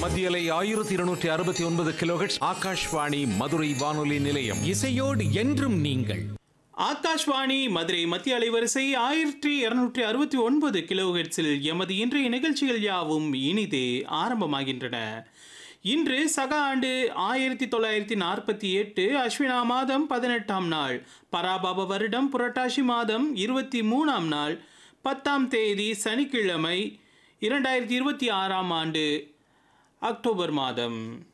மத்தியலை ஆயிரத்தி இருநூற்றி அறுபத்தி ஒன்பது கிலோஹெட்ஸ் ஆகாஷ்வாணி மதுரை வானொலி நிலையம் இசையோடு என்றும் நீங்கள் ஆகாஷ்வாணி மதுரை மத்திய அலைவரிசை ஆயிரத்தி இருநூற்றி அறுபத்தி ஒன்பது கிலோஹெட்ஸில் எமது இன்றைய நிகழ்ச்சிகள் யாவும் இனிதே ஆரம்பமாகின்றன இன்று சக ஆண்டு ஆயிரத்தி தொள்ளாயிரத்தி நாற்பத்தி எட்டு அஸ்வினா மாதம் பதினெட்டாம் நாள் பராபவ வருடம் புரட்டாசி மாதம் இருபத்தி மூணாம் நாள் பத்தாம் தேதி சனிக்கிழமை இரண்டாயிரத்தி இருபத்தி ஆறாம் ஆண்டு அக்டோபர் மாதம்